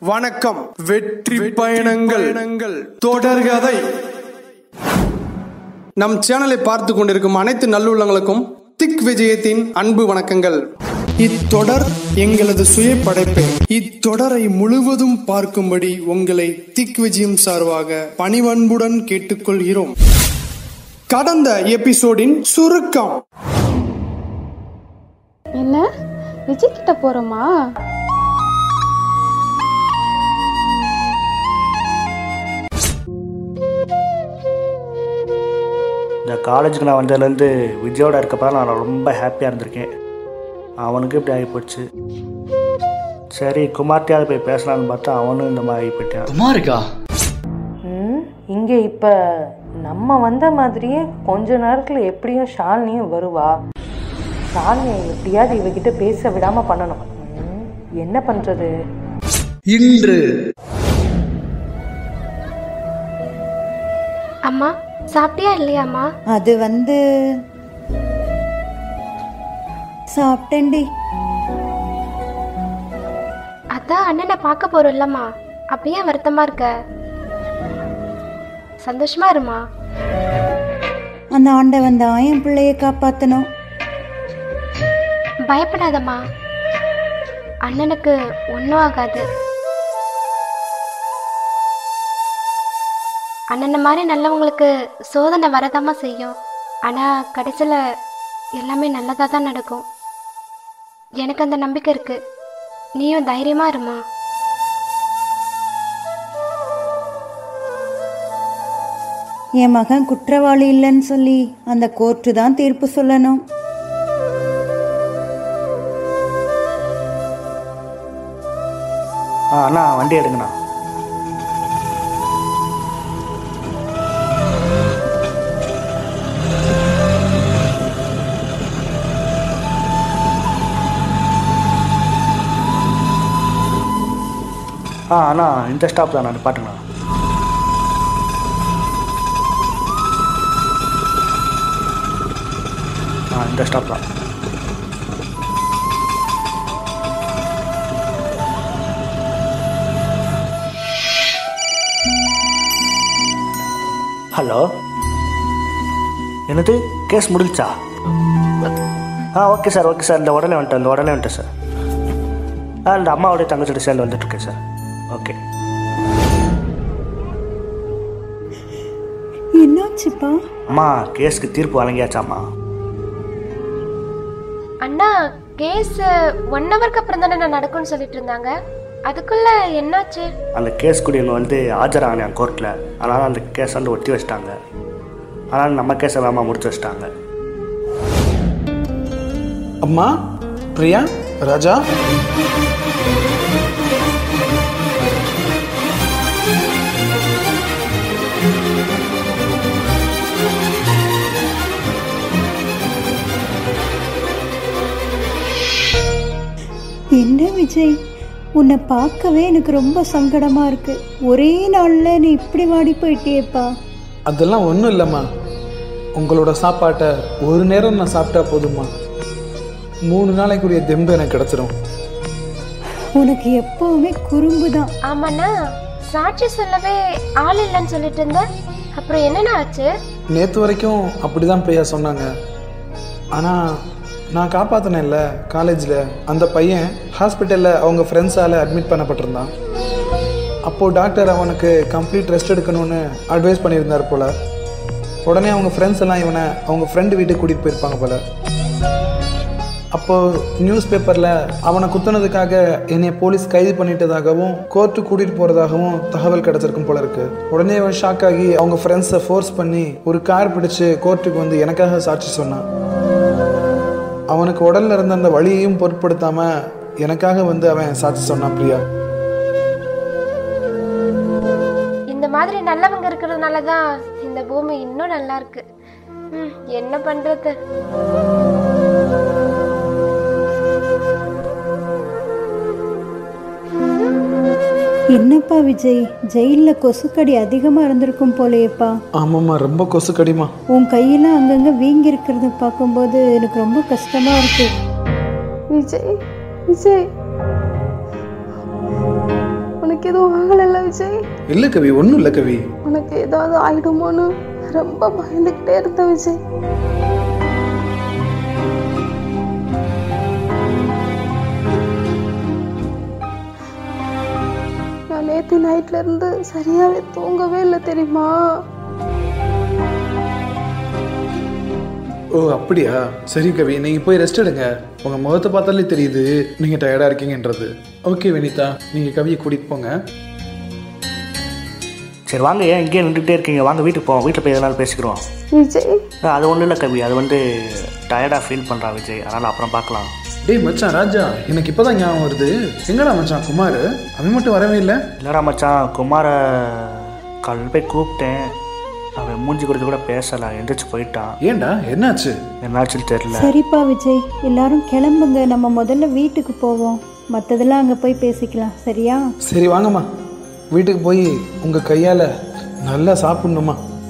வணக்கம் வெற்றி பயணங்கள் தொடர்கதை நம் சேனலை பார்த்து கொண்டிருக்கும் அனைத்து நல்லுள்ளங்களுக்கும் திக் விஜயத்தின் அன்பு வணக்கங்கள் இத்தொடர் எங்களது சுய படைப்பே இத்தொடரை முழுவதும் பார்க்கும்படி உங்களை திக் விஜயம் சார்பாக பணிவன்புடன் கேட்டுக்கொள்கிறோம் கடந்த எபிசோடின் சுருக்கம் என்ன விஜய் கிட்ட போறோமா இந்த காலேஜுக்கு நான் வந்ததுலேருந்து விஜயோட இருக்கப்ப நான் ரொம்ப ஹாப்பியாக இருந்திருக்கேன் அவனுக்கு இப்படி ஆகி போச்சு சரி குமார்ட்டியாவது போய் பேசலான்னு பார்த்தா அவனும் இந்த மாதிரி ஆகி போயிட்டான் குமாருக்கா ம் இங்கே இப்போ நம்ம வந்த மாதிரியே கொஞ்ச நேரத்தில் எப்படியும் ஷாலினியும் வருவா ஷாலினியை எப்படியாவது இவகிட்ட பேச விடாமல் பண்ணணும் ம், என்ன பண்ணுறது இன்று அம்மா சாப்பிட்டியா இல்லையாம்மா அது வந்து சாப்பிட்டேன்டி அதான் அண்ணனை பார்க்க போறோம்லம்மா அப்பயே வருத்தமா இருக்க சந்தோஷமா இருமா அந்த ஆண்டவன் தான் என் பிள்ளைய காப்பாத்தணும் பயப்படாதம்மா அண்ணனுக்கு ஒன்றும் ஆகாது அண்ணனை மாதிரி நல்லவங்களுக்கு சோதனை வரதாம்மா செய்யும் ஆனால் கடைசியில் எல்லாமே நல்லதாக தான் நடக்கும் எனக்கு அந்த நம்பிக்கை இருக்கு நீயும் தைரியமா இருமா என் மகன் குற்றவாளி இல்லைன்னு சொல்லி அந்த கோர்ட்டு தான் தீர்ப்பு சொல்லணும் ஆ அண்ணா வண்டி எடுங்கண்ணா ஆ அண்ணா இந்த ஸ்டாப் தான் நான் பாட்டுங்கண்ணா ஆ இந்த ஸ்டாப் தான் ஹலோ என்னது கேஸ் முடிஞ்சா ஆ ஓகே சார் ஓகே சார் இந்த உடனே வந்துட்டேன் இந்த உடனே வந்துட்டேன் சார் ஆ இந்த அம்மாவுடைய தங்கச்சியோட சேர்ந்து வந்துட்டுருக்கேன் சார் ஓகே என்னாச்சுப்பா அம்மா கேஸ்க்கு தீர்ப்பு வழங்கியாச்சாம்மா அண்ணா கேஸ் ஒன் ஹவருக்கு அப்புறம் தானே நடக்கும்னு சொல்லிட்டு இருந்தாங்க அதுக்குள்ள என்னாச்சு அந்த கேஸ் குடியவங்க வந்து ஆஜராகினேன் கோர்ட்டில் அதனால் அந்த கேஸ் வந்து ஒத்தி வச்சிட்டாங்க அதனால் நம்ம கேஸை வேமா முடிச்சு வச்சிட்டாங்க அம்மா பிரியா ராஜா என்ன விஜய் உன்னை பார்க்கவே எனக்கு ரொம்ப சங்கடமா இருக்கு ஒரே நாள்ல நீ இப்படி வாடி போயிட்டியேப்பா அதெல்லாம் ஒன்றும் இல்லைம்மா உங்களோட சாப்பாட்டை ஒரு நேரம் நான் சாப்பிட்டா போதும்மா மூணு நாளைக்குரிய தெம்பு எனக்கு கிடச்சிரும் உனக்கு எப்பவுமே குறும்பு தான் ஆமாண்ணா சாட்சி சொல்லவே ஆள் இல்லைன்னு சொல்லிட்டு இருந்தேன் அப்புறம் என்னண்ணா ஆச்சு நேற்று வரைக்கும் அப்படி தான் பிரியா சொன்னாங்க ஆனால் நான் காப்பாற்றினேன்ல காலேஜில் அந்த பையன் ஹாஸ்பிட்டலில் அவங்க ஃப்ரெண்ட்ஸால் அட்மிட் பண்ணப்பட்டிருந்தான் அப்போது டாக்டர் அவனுக்கு கம்ப்ளீட் ரெஸ்ட் எடுக்கணும்னு அட்வைஸ் பண்ணியிருந்தார் போல் உடனே அவங்க ஃப்ரெண்ட்ஸ் எல்லாம் இவனை அவங்க ஃப்ரெண்டு வீட்டுக்கு கூட்டிகிட்டு போயிருப்பாங்க போல் அப்போது நியூஸ் பேப்பரில் அவனை குத்துனதுக்காக என்னை போலீஸ் கைது பண்ணிட்டதாகவும் கோர்ட்டு கூட்டிகிட்டு போகிறதாகவும் தகவல் கிடச்சிருக்கும் போல இருக்கு உடனே அவன் ஷாக் ஆகி அவங்க ஃப்ரெண்ட்ஸை ஃபோர்ஸ் பண்ணி ஒரு கார் பிடிச்சு கோர்ட்டுக்கு வந்து எனக்காக சாட்சி சொன்னான் அவனுக்கு உடல்ல இருந்த அந்த வலியையும் பொருட்படுத்தாம எனக்காக வந்து அவன் சாட்சி சொன்னான் பிரியா இந்த மாதிரி நல்லவங்க இருக்கிறதுனால தான் இந்த பூமி இன்னும் நல்லா இருக்கு ம், என்ன பண்றது என்னப்பா விஜய் ஜெயில்ல கொசுக்கடி அதிகமா இருந்திருக்கும் போலேயேப்பா ஆமாம்மா ரொம்ப கொசு கடிமா உன் கையெல்லாம் அங்கங்க வீங்கி இருக்கிறத பார்க்கும்போது எனக்கு ரொம்ப கஷ்டமா இருக்கு விஜய் விஜய் உனக்கு எதுவும் ஆகலைல்ல விஜய் இல்லை கவி ஒன்றும் இல்லை கவி உனக்கு ஏதாவது ஆயிடுமோன்னு ரொம்ப பயந்துக்கிட்டே இருந்தேன் விஜய் நான் நேற்று நைட்ல இருந்து சரியாவே தூங்கவே இல்லை தெரியுமா ஓ அப்படியா சரி கவி நீங்கள் போய் ரெஸ்ட் எடுங்க உங்கள் முகத்தை பார்த்தாலே தெரியுது நீங்கள் டயர்டாக இருக்கீங்கன்றது ஓகே வினிதா நீங்கள் கவியை கூட்டிகிட்டு போங்க சரி வாங்க ஏன் இங்கேயே நின்றுட்டே இருக்கீங்க வாங்க வீட்டுக்கு போவோம் வீட்டில் போய் எதனாலும் பேசிக்கிறோம் விஜய் ஆ, அது ஒன்றும் இல்லை கவி அது வந்து டயர்டாக ஃபீல் பண்ணுறா விஜய் அதனால் அப்புறம் பார்க்கலாம் டேய் மச்சான் ராஜா எனக்கு இப்போதான் ஞாபகம் வருது எங்கடா மச்சான் குமார் அவன் மட்டும் வரவே இல்லை இல்லைடா மச்சான் குமாரை காலையில் போய் கூப்பிட்டேன் அவன் மூஞ்சி கொடுத்து கூட பேசலை எந்திரிச்சு போயிட்டான் ஏன்டா என்னாச்சு என்னாச்சுன்னு தெரில சரிப்பா விஜய் எல்லாரும் கிளம்புங்க நம்ம முதல்ல வீட்டுக்கு போவோம் மற்றதெல்லாம் அங்கே போய் பேசிக்கலாம் சரியா சரி வாங்கம்மா வீட்டுக்கு போய் உங்கள் கையால் நல்லா சாப்பிட்ணுமா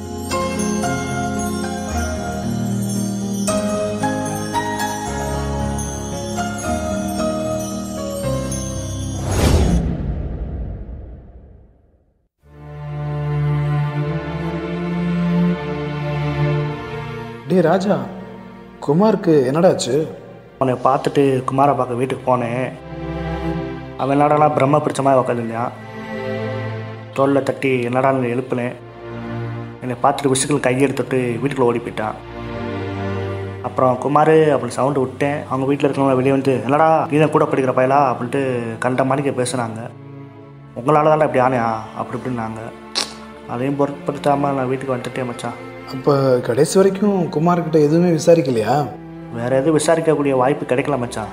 டேய் ராஜா குமாருக்கு என்னடாச்சு அவனை பார்த்துட்டு குமாரை பார்க்க வீட்டுக்கு போனேன் அவன் என்னடானா பிரம்ம பிடிச்ச மாதிரி உட்காந்துருந்தான் தோளில் தட்டி என்னடான்னு எழுப்புனேன் என்னை பார்த்துட்டு விசுக்கள் கையெடுத்துட்டு வீட்டுக்குள்ள ஓடி போயிட்டான் அப்புறம் குமார் அப்படி சவுண்டு விட்டேன் அவங்க வீட்டில் இருக்கிறவங்க வெளியே வந்து என்னடா நீ தான் கூட படிக்கிற பயலா அப்படின்ட்டு கண்ட மாணிக்க பேசுனாங்க உங்களால் தானே இப்படி ஆனையா அப்படி இப்படின்னாங்க அதையும் பொருட்படுத்தாமல் நான் வீட்டுக்கு வந்துட்டேன் மச்சான் அப்போ கடைசி வரைக்கும் குமார்கிட்ட எதுவுமே விசாரிக்கலையா வேற எதுவும் விசாரிக்கக்கூடிய வாய்ப்பு கிடைக்கல மச்சான்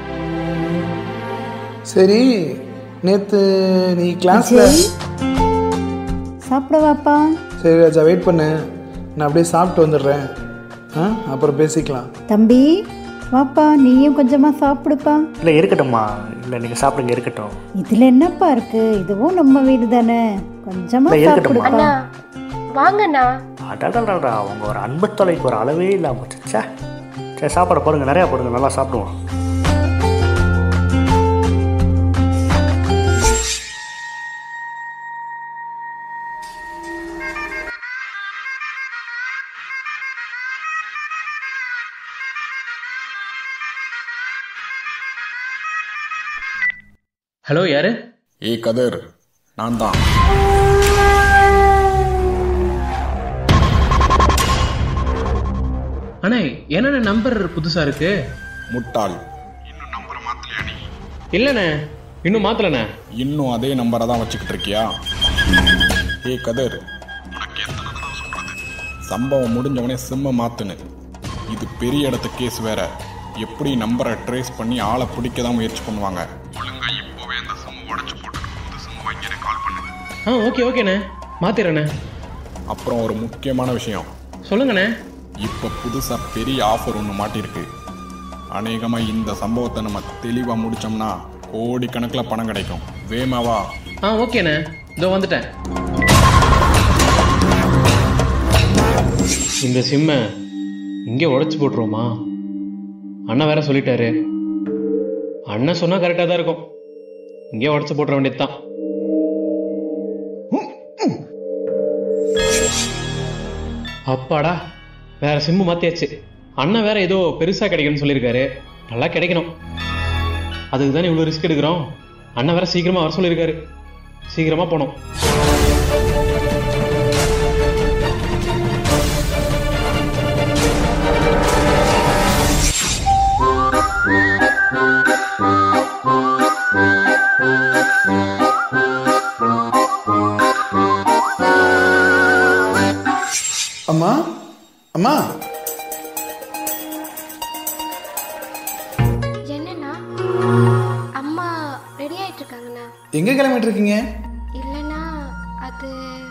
சரி நேற்று நீ கிளாஸில் விஜய் சாப்பிடவாப்பா சரி ராஜா வெயிட் பண்ணு நான் அப்படியே சாப்பிட்டு வந்துடுறேன் ஆ அப்புறம் பேசிக்கலாம் தம்பி வாப்பா நீயும் கொஞ்சமாக சாப்பிடுப்பா இல்லை இருக்கட்டும்மா இல்லை நீங்கள் சாப்பிடுங்க இருக்கட்டும் இதில் என்னப்பா இருக்கு இதுவும் நம்ம வீடு தானே கொஞ்சமாக இல்ல, இருக்கட்டும்மா. சாப்பிடுப்பா அண்ணா வாங்கண்ணா அடடடடா அவங்க ஒரு அன்பு தொலைக்கு ஒரு அளவே இல்லாம போச்சு ச்சே சரி சாப்பாடு போடுங்க நிறையா போடுங்க நல்லா சாப்பிடுவோம் ஹலோ யாரு ஏய் கதிர் நான் தான் அண்ணே என்னண்ணே நம்பர் புதுசா இருக்கு முட்டாள் இல்லண்ணே இன்னும் மாத்தலண்ணே இன்னும் அதே நம்பரை தான் வச்சுக்கிட்டு இருக்கியா ஏய் கதிர் சம்பவம் முடிஞ்சவனே சிம்ம மாத்துனு இது பெரிய இடத்து கேஸ் வேற எப்படி நம்பரை ட்ரேஸ் பண்ணி ஆளை பிடிக்க தான் முயற்சி பண்ணுவாங்க ஒழுங்கா இப்போவே அந்த சிம்ம உடச்சு போட்டு புது சிம்ம வாங்கி கால் பண்ணு ஆ ஓகே ஓகேண்ணே மாத்திரண்ணே அப்புறம் ஒரு முக்கியமான விஷயம் சொல்லுங்கண்ணே இப்போ புதுசாக பெரிய ஆஃபர் ஒன்று மாட்டியிருக்கு அநேகமாக இந்த சம்பவத்தை நம்ம தெளிவாக முடிச்சோம்னா கோடிக்கணக்கில் பணம் கிடைக்கும் வேமாவா ஆ ஓகேண்ணே இதோ வந்துட்டேன் இந்த சிம்மை இங்கே உடைச்சு போட்டுருவோமா அண்ணன் வேற சொல்லிட்டாரு அண்ணன் சொன்னா கரெக்டாக தான் இருக்கும் இங்கே உடைச்சு போட்டுற வேண்டியது தான் அப்பாடா வேற சிம்மு மாத்தியாச்சு அண்ணன் வேற ஏதோ பெருசா கிடைக்கும்னு சொல்லியிருக்காரு நல்லா கிடைக்கணும் அதுக்கு தானே இவ்வளோ ரிஸ்க் எடுக்கிறோம் அண்ணன் வேற சீக்கிரமா வர சொல்லியிருக்காரு சீக்கிரமா போனோம் அம்மா அம்மா என்னண்ணா அம்மா ரெடி ஆயிட்டு இருக்காங்கண்ணா எங்கே கிளம்பிட்டு இருக்கீங்க இல்லைண்ணா அது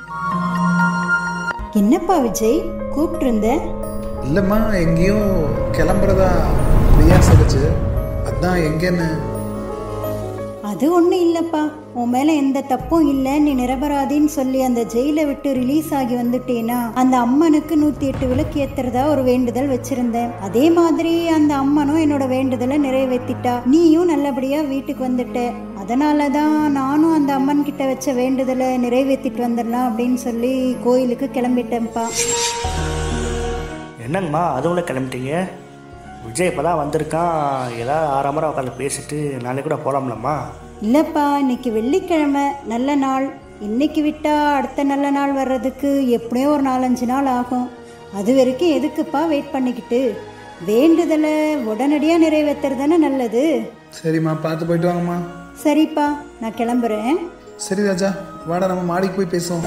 என்னப்பா விஜய் கூப்பிட்டுருந்த இல்லைம்மா எங்கேயும் கிளம்புறதா பிரியா சொல்லுச்சு அதான் எங்கேன்னு அது ஒன்றும் இல்லைப்பா உன் மேலே எந்த தப்பும் இல்லை நீ நிரபராதின்னு சொல்லி அந்த ஜெயிலை விட்டு ரிலீஸ் ஆகி வந்துட்டேனா அந்த அம்மனுக்கு நூற்றி எட்டு விளக்கு ஏத்துறதா ஒரு வேண்டுதல் வச்சிருந்தேன் அதே மாதிரி அந்த அம்மனும் என்னோட வேண்டுதலை நிறைவேற்றிட்டா நீயும் நல்லபடியாக வீட்டுக்கு வந்துட்ட அதனால தான் நானும் அந்த அம்மன் கிட்ட வச்ச வேண்டுதலை நிறைவேற்றிட்டு வந்துடலாம் அப்படின்னு சொல்லி கோயிலுக்கு கிளம்பிட்டேன்ப்பா என்னங்கம்மா அதுவும் கிளம்பிட்டீங்க விஜய் இப்போ தான் வந்திருக்கான் ஏதாவது ஆறாமரம் உட்காந்து பேசிட்டு நாளைக்கு கூட போகலாம்லம்மா இல்லைப்பா இன்னைக்கு வெள்ளிக்கிழமை நல்ல நாள் இன்னைக்கு விட்டா அடுத்த நல்ல நாள் வர்றதுக்கு எப்படியோ ஒரு நாலஞ்சு நாள் ஆகும் அது வரைக்கும் எதுக்குப்பா வெயிட் பண்ணிக்கிட்டு வேண்டுதலை உடனடியாக நிறைவேற்றுறது தானே நல்லது சரிம்மா பார்த்து போயிட்டு வாங்கம்மா சரிப்பா நான் கிளம்புறேன் சரி ராஜா வாடா நம்ம மாடிக்கு போய் பேசுவோம்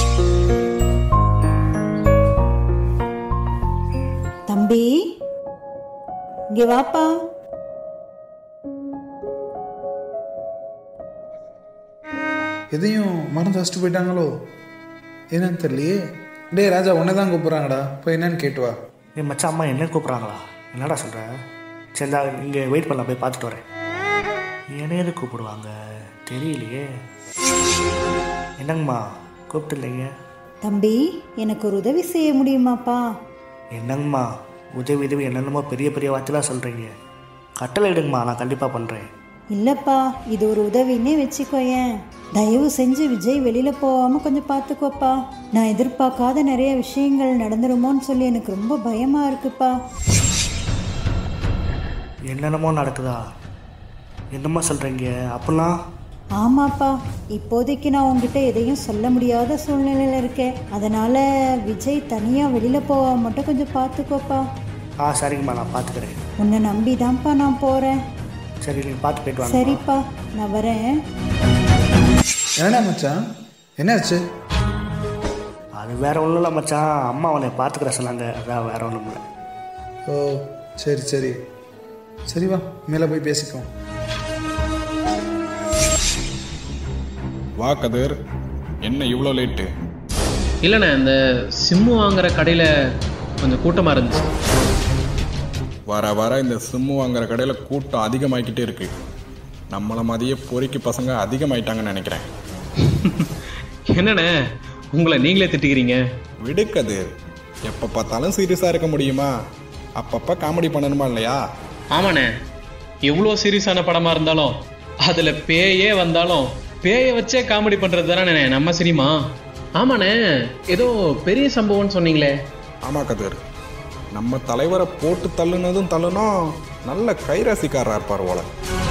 தம்பி இங்கே வாப்பா எதையும் மறந்து வச்சுட்டு போயிட்டாங்களோ என்னன்னு தெரியலையே டேய் ராஜா உன்னை தான் கூப்பிட்றாங்கடா போய் என்னன்னு கேட்டு வா என் மச்சான் அம்மா என்ன கூப்பிட்றாங்களா என்னடா சொல்கிறேன் சரி நான் இங்கே வெயிட் பண்ணலாம் போய் பார்த்துட்டு வரேன் என்ன எது கூப்பிடுவாங்க தெரியலையே என்னங்கம்மா கூப்பிட்டு இல்லைங்க தம்பி எனக்கு ஒரு உதவி செய்ய முடியுமாப்பா என்னங்கம்மா உதவி உதவி என்னென்னமோ பெரிய பெரிய வார்த்தைலாம் சொல்கிறீங்க கட்டளை இடுங்கம்மா நான் கண்டிப்பாக பண்ணுறேன் இல்லைப்பா இது ஒரு உதவின்னே வச்சுக்கோயேன் தயவு செஞ்சு விஜய் வெளியில் போகாமல் கொஞ்சம் பார்த்துக்கோப்பா நான் எதிர்பார்க்காத நிறைய விஷயங்கள் நடந்துருமோன்னு சொல்லி எனக்கு ரொம்ப பயமாக இருக்குப்பா என்னென்னமோ நடக்குதா என்னம்மா சொல்கிறீங்க அப்படிலாம் ஆமாப்பா இப்போதைக்கு நான் உங்ககிட்ட எதையும் சொல்ல முடியாத சூழ்நிலையில் இருக்கேன் அதனால் விஜய் தனியாக வெளியில் போகாம மட்டும் கொஞ்சம் பார்த்துக்கோப்பா ஆ சரிங்கம்மா நான் பார்த்துக்கிறேன் உன்னை நம்பி தான்ப்பா நான் போகிறேன் சரி நீங்கள் பார்த்து போயிட்டு வாங்க சரிப்பா நான் வரேன் என்னடா மச்சான் என்னாச்சு அது வேற ஒன்றும் இல்லை மச்சான் அம்மா அவனை பார்த்துக்கிற சொன்னாங்க அதான் வேற ஒன்றும் இல்லை ஓ சரி சரி சரி வா மேலே போய் பேசிக்குவோம் வா கதிர் என்ன இவ்வளோ லேட்டு இல்லைண்ணே இந்த சிம்மு வாங்குற கடையில் கொஞ்சம் கூட்டமாக இருந்துச்சு வர வர இந்த சிம்மு வாங்குற கடையில் கூட்டம் அதிகமாகிக்கிட்டே இருக்கு நம்மளை மாதிரியே பொறுக்கி பசங்க அதிகமாயிட்டாங்கன்னு நினைக்கிறேன் என்னண்ணே உங்களை நீங்களே திட்டிக்கிறீங்க விடு கதிர் எப்போ பார்த்தாலும் சீரியஸாக இருக்க முடியுமா அப்பப்போ காமெடி பண்ணணுமா இல்லையா ஆமாண்ணே எவ்வளோ சீரியஸான படமாக இருந்தாலும் அதில் பேயே வந்தாலும் பேயை வச்சே காமெடி பண்ணுறது தானே நம்ம சினிமா ஆமாண்ணே ஏதோ பெரிய சம்பவம்னு சொன்னீங்களே ஆமாம் கதிர் நம்ம தலைவரை போட்டு தள்ளுனதும் தள்ளுனோம் நல்ல கைராசிக்காரா இருப்பார் போல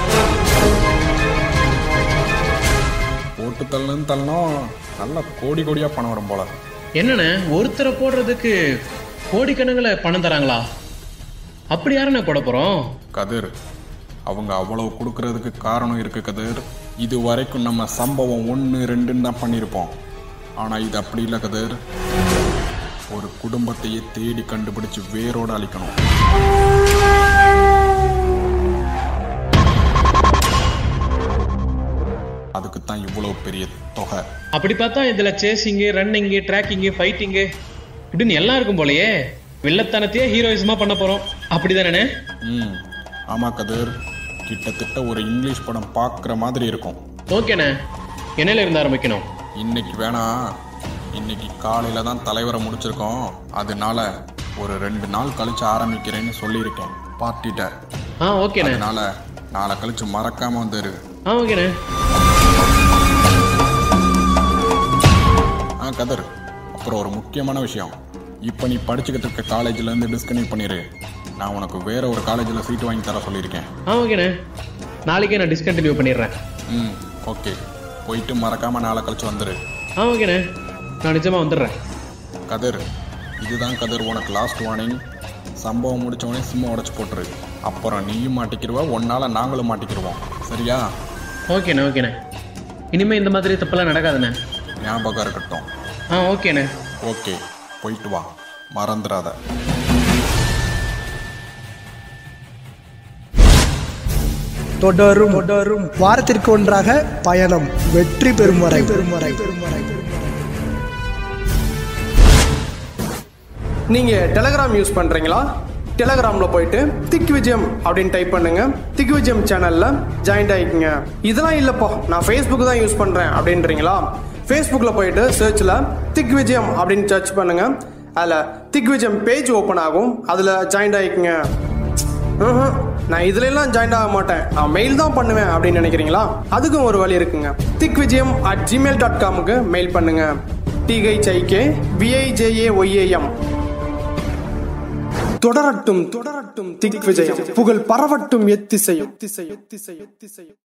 போட்டு தள்ளுன்னு தள்ளணும் நல்ல கோடி கோடியாக பணம் வரும் போல என்னண்ணே ஒருத்தரை போடுறதுக்கு கோடிக்கணக்கில் பணம் தராங்களா அப்படி யாருண்ணே போட போகிறோம் கதிர் அவங்க அவ்வளவு கொடுக்கறதுக்கு காரணம் இருக்கு கதிர் இது வரைக்கும் நம்ம சம்பவம் ஒன்று ரெண்டுன்னு தான் பண்ணியிருப்போம் ஆனால் இது அப்படி இல்லை கதிர் ஒரு குடும்பத்தையே தேடி கண்டுபிடிச்சு வேரோட அழிக்கணும் அதுக்கு தான் இவ்வளோ பெரிய தொகை அப்படி பார்த்தா இதில் சேசிங்கு ரன்னிங்கு ட்ராக்கிங்கு ஃபைட்டிங்கு இப்படின்னு எல்லாம் இருக்கும் போலயே வில்லத்தனத்தையே ஹீரோயிசமாக பண்ண போகிறோம் அப்படிதானே ம் ஆமாம் கதிர் கிட்டத்தட்ட ஒரு இங்கிலீஷ் படம் பார்க்குற மாதிரி இருக்கும் ஓகேண்ணே என்னையில இருந்து ஆரம்பிக்கணும் இன்னைக்கு வேணா இன்னைக்கு காலையில தான் தலைவரை முடிச்சிருக்கோம் அதனால ஒரு ரெண்டு நாள் கழிச்சு ஆரம்பிக்கிறேன்னு சொல்லியிருக்கேன் பார்ட்டிட்ட ஆ ஓகேண்ணே அதனால நாளை கழிச்சு மறக்காம வந்துரு ஆ ஓகேண்ணே ஆ கதர் அப்புறம் ஒரு முக்கியமான விஷயம் இப்போ நீ படிச்சுக்கிட்டு இருக்க காலேஜ்ல இருந்து டிஸ்கனெக்ட் பண்ணிடு நான் உனக்கு வேற ஒரு காலேஜில் சீட் வாங்கி தர சொல்லியிருக்கேன் ஆ ஓகேண்ணே நாளைக்கே நான் டிஸ்கண்டினியூ பண்ணிடுறேன் ம் ஓகே போயிட்டு மறக்காம நாளை கழிச்சு வந்துரு ஆ ஓகேண்ணே நான் நிஜமாக வந்துடுறேன் கதிர் இதுதான் கதிர் உனக்கு லாஸ்ட் வார்னிங் சம்பவம் முடிச்சவனே சிம்ம உடச்சு போட்டுரு அப்புறம் நீயும் மாட்டிக்கிடுவ உன்னால நாங்களும் மாட்டிக்கிடுவோம் சரியா ஓகேண்ணே ஓகேண்ணே இனிமேல் இந்த மாதிரி தப்பெல்லாம் நடக்காதுண்ணே ஞாபகம் இருக்கட்டும் ஆ ஓகேண்ணே ஓகே போயிட்டு வா மறந்துடாத தொடரும் தொடரும் வாரத்திற்கு ஒன்றாக பயணம் வெற்றி பெறும் வரை பெறும் வரை பெறும் வரை நீங்க டெலகிராம் யூஸ் பண்றீங்களா டெலகிராம்ல போயிட்டு திக் விஜயம் அப்படின்னு டைப் பண்ணுங்க திக் விஜயம் சேனல்ல ஜாயின் ஆயிக்கங்க இதெல்லாம் இல்லப்பா நான் ஃபேஸ்புக் தான் யூஸ் பண்றேன் அப்படின்றீங்களா ஃபேஸ்புக்ல போயிட்டு சர்ச்ல திக் விஜயம் அப்படின்னு சர்ச் பண்ணுங்க அதில் திக் விஜயம் பேஜ் ஓப்பன் ஆகும் அதில் ஜாயின் ஆயிக்கங்க ம்ஹும். நான் இதுல எல்லாம் ஜாயின் ஆக மாட்டேன் நான் மெயில் தான் பண்ணுவேன் அப்படின்னு நினைக்கிறீங்களா அதுக்கும் ஒரு வழி இருக்குங்க Thik Vijayam at Gmail dot காமுக்கு மெயில் பண்ணுங்க டிஹெச்ஐகே விஐஜேஏ ஒய்ஏஎம் தொடரட்டும் தொடரட்டும் திக் விஜயம் புகழ் பரவட்டும் எத்திசையும் எத்திசையும் எத்திசையும் எத்திசையும்